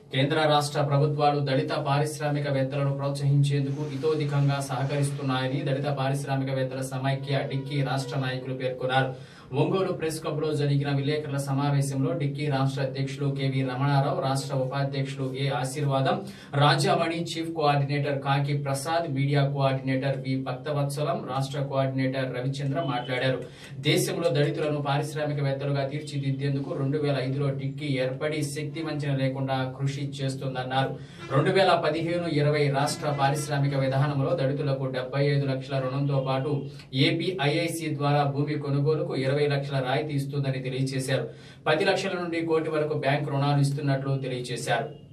కేంద్ర రాష్ట్ర ప్రభుత్వాలు దళిత పారిశ్రామికవేత్తలను ప్రోత్సహించేందుకు ఇతోధికంగా సహకరిస్తున్నాయని దళిత పారిశ్రామికవేత్తల సమైక్య డిక్కీ రాష్ట్ర నాయకులు పేర్కొన్నారు ఒంగోలు ప్రెస్ క్లబ్ లో జరిగిన విలేకరుల సమావేశంలో డిక్కీ రాష్ట్ర అధ్యక్షులు కెవి రమణారావు రాష్ట్ర ఉపాధ్యక్షులు ఏ ఆశీర్వాదం Rajamani chief coordinator Kaki Prasad media coordinator V Bhaktavatsalam రాష్ట్ర కోఆర్డినేటర్ రవిచంద్ర మాట్లాడారు దేశంలో దళితులను పారిశ్రామికవేత్తలుగా తీర్చిదిద్దేందుకు రెండు వేల ఐదులో డిక్కీ ఏర్పడి శక్తి వంచన లేకుండా కృషి చేస్తుందన్నారు రెండు వేల పదిహేను ఇరవై రాష్ట్ర పారిశ్రామిక విధానంలో దళితులకు డెబ్బై ఐదు లక్షల రుణంతో పాటు ఏపీ ఐఐసి ద్వారా భూమి కొనుగోలుకు ఇరవై లక్షల రాయితీ ఇస్తుందని తెలియజేశారు పది లక్షల నుండి కోటి వరకు బ్యాంక్ రుణాలు ఇస్తున్నట్లు తెలియజేశారు